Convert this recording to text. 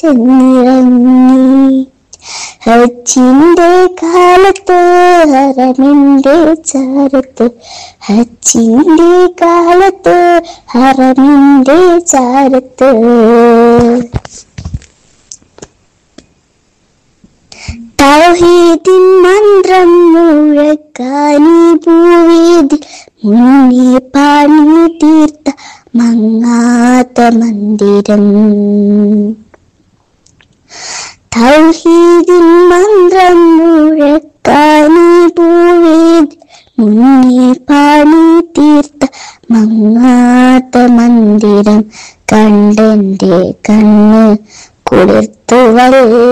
ചെന്നിറങ്ങി ഹജ്ജിന്റെ കാലത്ത് ഹറമിന്റെ ചാരത്ത് ഹജ്ജിന്റെ കാലത്ത് ഹറമിന്റെ ചാരത്ത് തൗഹീദിൻ മന്ത്രം മുഴക്കാനി ഭൂവേദിൽ മുന്നേ പാണി തീർത്ത മങ്ങാത്ത മന്ദിരം തൗഹീദിൻ മന്ത്രം മുഴക്കാനി ഭൂവേദിൽ മുന്നേ പാണി തീർത്ത മങ്ങാത്ത മന്ദിരം കണ്ടെന്റെ കണ്ണ് കുളിർത്തു വല്ല